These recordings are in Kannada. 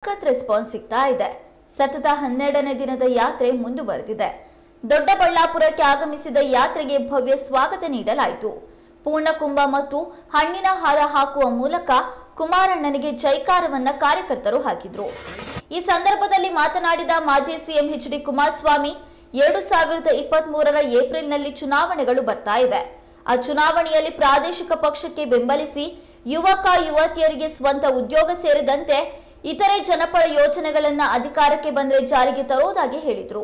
ಸಖತ್ ರೆಸ್ಪಾನ್ಸ್ ಸಿಗ್ತಾ ಇದೆ ಸತತ ಹನ್ನೆರಡನೇ ದಿನದ ಯಾತ್ರೆ ಮುಂದುವರೆದಿದೆ ದೊಡ್ಡಬಳ್ಳಾಪುರಕ್ಕೆ ಆಗಮಿಸಿದ ಯಾತ್ರೆಗೆ ಭವ್ಯ ಸ್ವಾಗತ ನೀಡಲಾಯಿತು ಪೂರ್ಣಕುಂಭ ಮತ್ತು ಹಣ್ಣಿನ ಹಾರ ಹಾಕುವ ಮೂಲಕ ಕುಮಾರಣ್ಣನಿಗೆ ಜೈಕಾರವನ್ನ ಕಾರ್ಯಕರ್ತರು ಹಾಕಿದ್ರು ಈ ಸಂದರ್ಭದಲ್ಲಿ ಮಾತನಾಡಿದ ಮಾಜಿ ಸಿಎಂ ಎಚ್ ಡಿ ಕುಮಾರಸ್ವಾಮಿ ಎರಡು ಸಾವಿರದ ಇಪ್ಪತ್ತ್ ಮೂರರ ಏಪ್ರಿಲ್ನಲ್ಲಿ ಚುನಾವಣೆಗಳು ಬರ್ತಾ ಇವೆ ಆ ಚುನಾವಣೆಯಲ್ಲಿ ಪ್ರಾದೇಶಿಕ ಪಕ್ಷಕ್ಕೆ ಬೆಂಬಲಿಸಿ ಯುವಕ ಯುವತಿಯರಿಗೆ ಸ್ವಂತ ಉದ್ಯೋಗ ಸೇರಿದಂತೆ ಇತರೆ ಜನಪರ ಯೋಜನೆಗಳನ್ನ ಅಧಿಕಾರಕ್ಕೆ ಬಂದರೆ ಜಾರಿಗೆ ತರುವುದಾಗಿ ಹೇಳಿದರು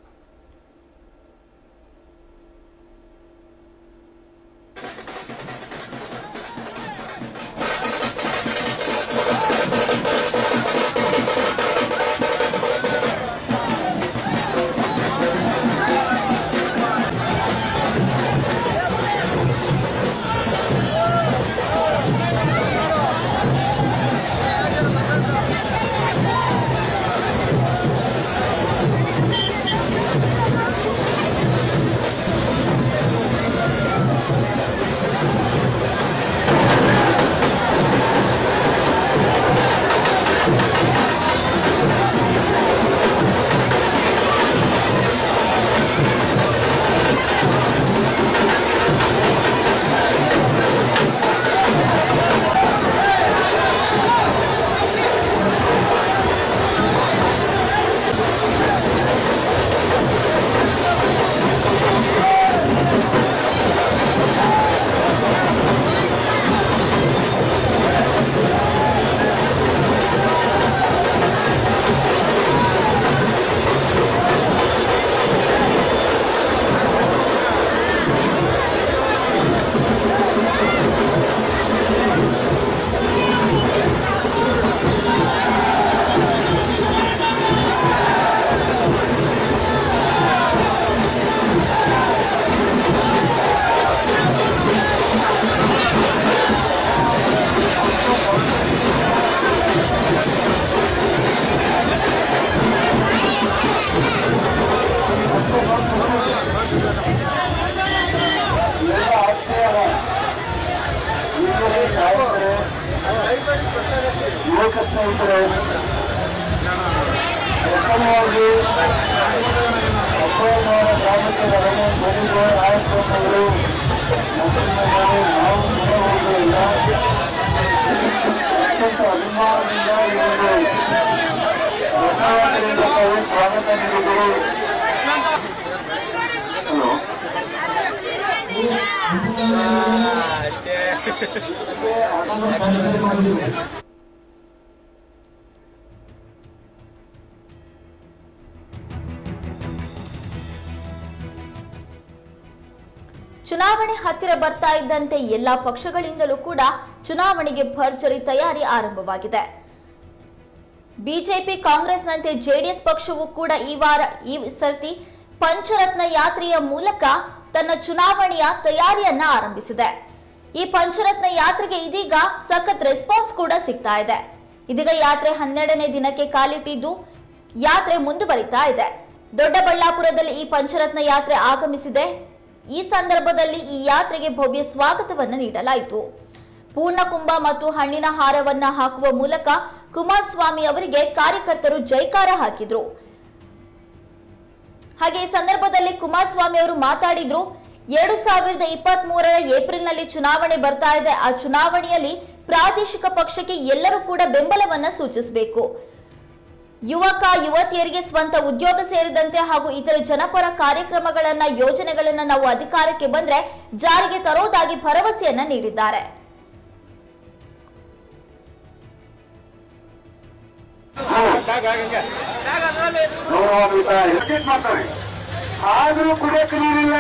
ಎಲ್ಲ ಆತ್ಮೀಯರ ಈಗಲೇ ನಾಯಕರೇ ಯುವಕ ಸ್ನೇಹಿತರೆ ಪ್ರಥಮವಾಗಿ ಅಪ್ಪಯ್ಯನವರ ಗ್ರಾಮಕ್ಕೆ ಬರಲು ಬಂದಿರುವ ನಾಯಕರುಗಳು ನಮ್ಮನ್ನು ನಾವು ನೋಡಬಹುದಿಲ್ಲ ಅತ್ಯಂತ ಅಭಿಮಾನದಿಂದ ಈ ಒಂದು ಪ್ರಧಾನಮಂತ್ರಿಯಿಂದ ತಾವು ಸ್ವಾಗತ ನೀಡಿದರು ಹಲೋ ಚುನಾವಣೆ ಹತ್ತಿರ ಬರ್ತಾ ಇದ್ದಂತೆ ಎಲ್ಲಾ ಪಕ್ಷಗಳಿಂದಲೂ ಕೂಡ ಚುನಾವಣೆಗೆ ಭರ್ಜರಿ ತಯಾರಿ ಆರಂಭವಾಗಿದೆ ಬಿಜೆಪಿ ಕಾಂಗ್ರೆಸ್ನಂತೆ ಜೆಡಿಎಸ್ ಪಕ್ಷವು ಕೂಡ ಈ ವಾರ ಈ ಸರ್ತಿ ಪಂಚರತ್ನ ಯಾತ್ರೆಯ ಮೂಲಕ ತನ್ನ ಚುನಾವಣೆಯ ತಯಾರಿಯನ್ನ ಆರಂಭಿಸಿದೆ ಈ ಪಂಚರತ್ನ ಯಾತ್ರೆಗೆ ಇದೀಗ ಸಖತ್ ರೆಸ್ಪಾನ್ಸ್ ಕೂಡ ಸಿಗ್ತಾ ಇದೆ ಇದೀಗ ಯಾತ್ರೆ ಹನ್ನೆರಡನೇ ದಿನಕ್ಕೆ ಕಾಲಿಟ್ಟಿದ್ದು ಯಾತ್ರೆ ಮುಂದುವರಿತಾ ಇದೆ ದೊಡ್ಡಬಳ್ಳಾಪುರದಲ್ಲಿ ಈ ಪಂಚರತ್ನ ಯಾತ್ರೆ ಆಗಮಿಸಿದೆ ಈ ಸಂದರ್ಭದಲ್ಲಿ ಈ ಯಾತ್ರೆಗೆ ಭವ್ಯ ಸ್ವಾಗತವನ್ನು ನೀಡಲಾಯಿತು ಪೂರ್ಣಕುಂಭ ಮತ್ತು ಹಣ್ಣಿನ ಹಾರವನ್ನ ಹಾಕುವ ಮೂಲಕ ಕುಮಾರಸ್ವಾಮಿ ಅವರಿಗೆ ಕಾರ್ಯಕರ್ತರು ಜೈಕಾರ ಹಾಕಿದ್ರು ಹಾಗೆ ಈ ಸಂದರ್ಭದಲ್ಲಿ ಕುಮಾರಸ್ವಾಮಿ ಅವರು ಮಾತಾಡಿದ್ರು ಎರಡು ಸಾವಿರದ ಇಪ್ಪತ್ತ್ ಮೂರರ ಏಪ್ರಿಲ್ನಲ್ಲಿ ಚುನಾವಣೆ ಬರ್ತಾ ಇದೆ ಆ ಚುನಾವಣೆಯಲ್ಲಿ ಪ್ರಾದೇಶಿಕ ಪಕ್ಷಕ್ಕೆ ಎಲ್ಲರೂ ಕೂಡ ಬೆಂಬಲವನ್ನ ಸೂಚಿಸಬೇಕು ಯುವಕ ಯುವತಿಯರಿಗೆ ಸ್ವಂತ ಉದ್ಯೋಗ ಸೇರಿದಂತೆ ಹಾಗೂ ಇತರ ಜನಪರ ಕಾರ್ಯಕ್ರಮಗಳನ್ನ ಯೋಜನೆಗಳನ್ನ ನಾವು ಅಧಿಕಾರಕ್ಕೆ ಬಂದ್ರೆ ಜಾರಿಗೆ ತರೋದಾಗಿ ಭರವಸೆಯನ್ನ ನೀಡಿದ್ದಾರೆ ಗೌರವಾನ್ವಿತ ಎಕ್ಸಿಟ್ ಮಾಡ್ತಾರೆ ಆದ್ರೂ ಕುಡಿಯಕ್ಕೆ ನೀರಿಲ್ಲ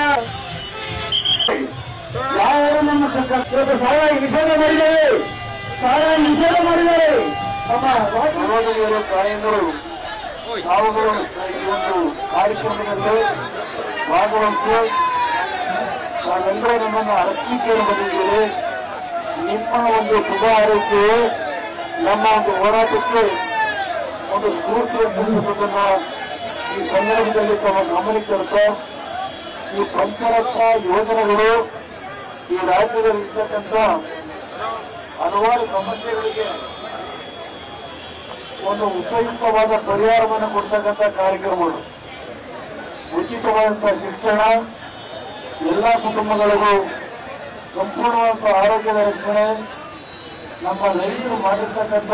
ಯಾರು ನಮ್ಮ ಸರ್ಕಾರ ಸಾಲ ನಿಷೇಧ ಮಾಡಿದ್ದಾರೆ ಸಾಲ ನಿಷೇಧ ಮಾಡಿದ್ದಾರೆ ನಮ್ಮ ಸಹೋದರಿಯರು ತಾಯಂದರು ತಾವುಗಳು ಈ ಒಂದು ಕಾರ್ಯಕ್ರಮದಲ್ಲಿ ಭಾಗವಹಿಸಿ ನಾವೆಲ್ಲರೂ ನಮ್ಮನ್ನು ಅರಸಲಿಕೆಯನ್ನು ಬಂದಿದ್ದೇವೆ ನಿಮ್ಮ ಒಂದು ಶುಭ ಆರೈಕೆಯು ನಮ್ಮ ಒಂದು ಹೋರಾಟಕ್ಕೆ ಒಂದು ಸ್ಫೂರ್ತಿಯನ್ನು ನೀಡುವುದನ್ನ ಈ ಸಂದರ್ಭದಲ್ಲಿ ತಮ್ಮ ಗಮನಕ್ಕೆ ತರ್ತಾ ಈ ಪಂಚರತ್ನ ಯೋಜನೆಗಳು ಈ ರಾಜ್ಯದಲ್ಲಿ ಇರ್ತಕ್ಕಂಥ ಹಲವಾರು ಸಮಸ್ಯೆಗಳಿಗೆ ಒಂದು ಉಪಯುಕ್ತವಾದ ಪರಿಹಾರವನ್ನು ಕೊಡ್ತಕ್ಕಂಥ ಕಾರ್ಯಕ್ರಮಗಳು ಉಚಿತವಾದಂತಹ ಶಿಕ್ಷಣ ಎಲ್ಲ ಕುಟುಂಬಗಳಿಗೂ ಸಂಪೂರ್ಣವಾದ ಆರೋಗ್ಯದ ರಕ್ಷಣೆ ನಮ್ಮ ರೈತರು ಮಾಡಿರ್ತಕ್ಕಂಥ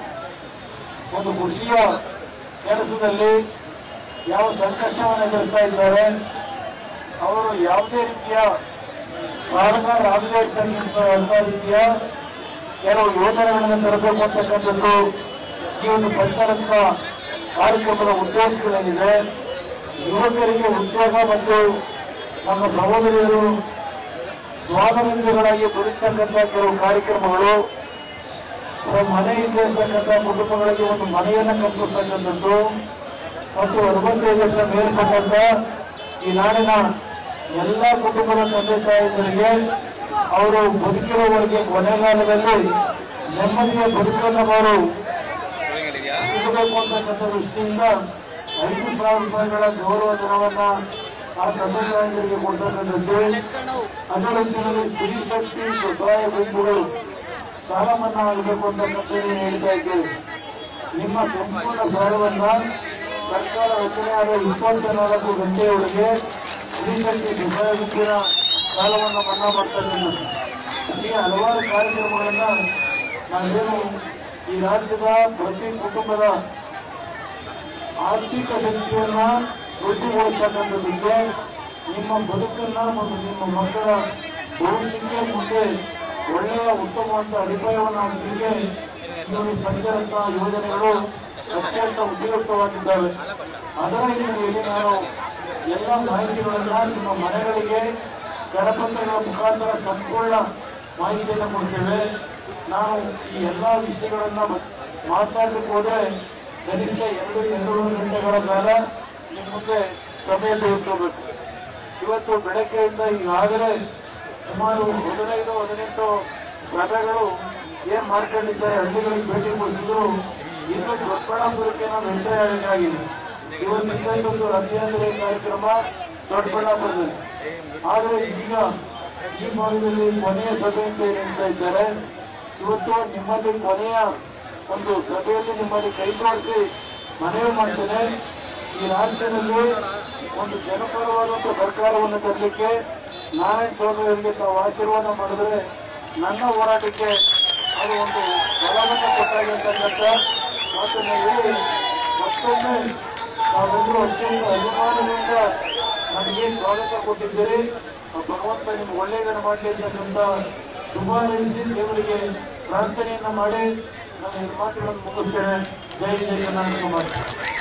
ಒಂದು ಕೃಷಿಯ ಕೆಲಸದಲ್ಲಿ ಯಾವ ಸಂಕಷ್ಟವನ್ನು ಎದುರಿಸ್ತಾ ಇದ್ದಾರೆ ಅವರು ಯಾವುದೇ ರೀತಿಯ ಸಾಲಗಾರರಾಗದೇ ಇರ್ತಕ್ಕಂಥ ರೀತಿಯ ಕೆಲವು ಯೋಜನೆಗಳನ್ನು ತರಬೇಕು ಅಂತಕ್ಕಂಥದ್ದು ಈ ಒಂದು ಪಂಚರತ್ನ ಕಾರ್ಯಕ್ರಮದ ಉದ್ದೇಶಗಳೇನಿದೆ ಯುವಕರಿಗೆ ಉದ್ಯೋಗ ಮತ್ತು ನಮ್ಮ ಸಹೋದರಿಯರು ಸ್ವಾವಲಂಬಿಗಳಾಗಿ ದುಡಿತಕ್ಕಂಥ ಕೆಲವು ಕಾರ್ಯಕ್ರಮಗಳು ಸೊ ಮನೆ ಇರ್ತಕ್ಕಂಥ ಕುಟುಂಬಗಳಿಗೆ ಒಂದು ಮನೆಯನ್ನು ಕಲ್ಪಿಸ್ತಕ್ಕಂಥದ್ದು ಮತ್ತು ಅರವತ್ತೈದು ವರ್ಷ ಮೇಲ್ಪಟ್ಟಂತ ಈ ನಾಡಿನ ಎಲ್ಲ ಕುಟುಂಬದ ತಂದೆ ತಾಯಿಗಳಿಗೆ ಅವರು ಬದುಕಿರುವವರೆಗೆ ಕೊನೆಗಾಲದಲ್ಲಿ ನೆಮ್ಮದಿಯ ಬದುಕನ್ನು ಅವರು ಸಿಗಬೇಕು ಅಂತಕ್ಕಂಥ ದೃಷ್ಟಿಯಿಂದ ಐದು ಸಾವಿರ ರೂಪಾಯಿಗಳ ಗೌರವ ಧನವನ್ನ ಆ ತಂದೆ ತಾಯಿಗಳಿಗೆ ಕೊಡ್ತಕ್ಕಂಥದ್ದು ಅದರಂತೆ ಸ್ತ್ರೀ ಶಕ್ತಿ ಸ್ವಸಹಾಯ ಗುಂಪುಗಳು ಸಾಲ ಮನ್ನಾ ಆಗಬೇಕು ಅಂತಕ್ಕಂಥದ್ದು ಹೇಳ್ತಾ ಇದ್ದೇವೆ ನಿಮ್ಮ ಸಂಪೂರ್ಣ ಸಾಲವನ್ನ ಸರ್ಕಾರ ರಚನೆಯಾದ ಇಪ್ಪತ್ತ ನಾಲ್ಕು ಗಂಟೆಯೊಳಗೆ ಸ್ತ್ರೀಶಕ್ತಿ ಸ್ವಸಹಾಯ ಗುಂಪಿನ ಸಾಲವನ್ನು ಮನ್ನಾ ಮಾಡ್ತಕ್ಕಂಥದ್ದು ಈ ಹಲವಾರು ಕಾರ್ಯಕ್ರಮಗಳನ್ನ ನಾವೇನು ಈ ರಾಜ್ಯದ ಪ್ರತಿ ಕುಟುಂಬದ ಆರ್ಥಿಕ ಶಕ್ತಿಯನ್ನ ವೃದ್ಧಿಗೊಳಿಸ್ತಕ್ಕಂಥದ್ದಕ್ಕೆ ನಿಮ್ಮ ಬದುಕನ್ನ ಮತ್ತು ನಿಮ್ಮ ಮಕ್ಕಳ ಭವಿಷ್ಯಕ್ಕೆ ಮುಂದೆ ಒಳ್ಳೆಯ ಉತ್ತಮವಾದ ಅಡಿಪಾಯವನ್ನು ಹಾಕಲಿಕ್ಕೆ ಈ ಪಂಚರತ್ನ ಯೋಜನೆಗಳು ಅತ್ಯಂತ ಉಪಯುಕ್ತವಾಗಿದ್ದಾವೆ ಅದರ ಹಿನ್ನೆಲೆಯಲ್ಲಿ ನಾನು ಎಲ್ಲ ಮಾಹಿತಿಗಳನ್ನ ನಿಮ್ಮ ಮನೆಗಳಿಗೆ ಕರಪತ್ರಗಳ ಮುಖಾಂತರ ಸಂಪೂರ್ಣ ಮಾಹಿತಿಯನ್ನು ಕೊಡ್ತೇವೆ ನಾವು ಈ ಎಲ್ಲ ವಿಷಯಗಳನ್ನ ಬ- ಮಾತಾಡ್ಲಿಕ್ಕೆ ಹೋದ್ರೆ ಕನಿಷ್ಠ ಎರಡು ಎರಡೂವರೆ ಗಂಟೆಗಳ ಕಾಲ ನಿಮ್ಮ ಮುಂದೆ ಸಮಯ ತೆಗೆದುಕೋಬೇಕು ಇವತ್ತು ಬೆಳಗ್ಗೆಯಿಂದ ಈಗಾಗಲೇ ಸುಮಾರು ಹದಿನೈದು ಹದಿನೆಂಟು ಸಭೆಗಳು ಏನ್ ಮಾಡ್ಕೊಂಡಿದ್ದಾರೆ ಹಳ್ಳಿಗಳಿಗೆ ಭೇಟಿ ಕೊಟ್ಟಿದ್ರು ಇನ್ನು ದೊಡ್ಡಬಳ್ಳಾಪುರಕ್ಕೆ ನಾವು ಎಂಟ್ರಿ ಆಗಬೇಕಾಗಿದೆ ಇವತ್ತಿಂದ ಒಂದು ರಥಯಾತ್ರೆ ಕಾರ್ಯಕ್ರಮ ದೊಡ್ಡಬಳ್ಳಾಪುರದಲ್ಲಿ ಆದರೆ ಈಗ ಈ ಭಾಗದಲ್ಲಿ ಕೊನೆಯ ಸಭೆ ಅಂತ ಏನ್ ಹೇಳ್ತಾ ಇದ್ದಾರೆ ಇವತ್ತು ನಿಮ್ಮಲ್ಲಿ ಕೊನೆಯ ಒಂದು ಸಭೆಯಲ್ಲಿ ನಿಮ್ಮಲ್ಲಿ ಕೈ ಜೋಡಿಸಿ ಮನವಿ ಮಾಡ್ತೇನೆ ಈ ರಾಜ್ಯದಲ್ಲಿ ಒಂದು ಜನಪರವಾದಂಥ ಸರ್ಕಾರವನ್ನು ತರಲಿಕ್ಕೆ ನಾರಾಯಣ ಸ್ವಾಮಿ ಅವರಿಗೆ ತಾವು ಆಶೀರ್ವಾದ ಮಾಡಿದ್ರೆ ನನ್ನ ಹೋರಾಟಕ್ಕೆ ಅದು ಒಂದು ಬಲವನ್ನು ಕೊಟ್ಟಾಗಿರ್ತಕ್ಕಂಥ ಮಾತನ್ನು ಹೇಳಿ ಮತ್ತೊಮ್ಮೆ ನಾವೆಲ್ಲರೂ ಅತ್ಯಂತ ಅಭಿಮಾನದಿಂದ ನಮಗೆ ಸ್ವಾಗತ ಕೊಟ್ಟಿದ್ದೀರಿ ಆ ಭಗವಂತ ನಿಮ್ಗೆ ಒಳ್ಳೆಯದನ್ನು ಮಾಡಲಿ ಅಂತಕ್ಕಂಥ ಶುಭಾರೈಸಿ ದೇವರಿಗೆ ಪ್ರಾರ್ಥನೆಯನ್ನ ಮಾಡಿ ನಾನು ಈ ಮಾತುಗಳನ್ನು ಮುಗಿಸ್ತೇನೆ ಜೈ ಜೈ ಕರ್ನಾಟಕ ಮಾಡಿ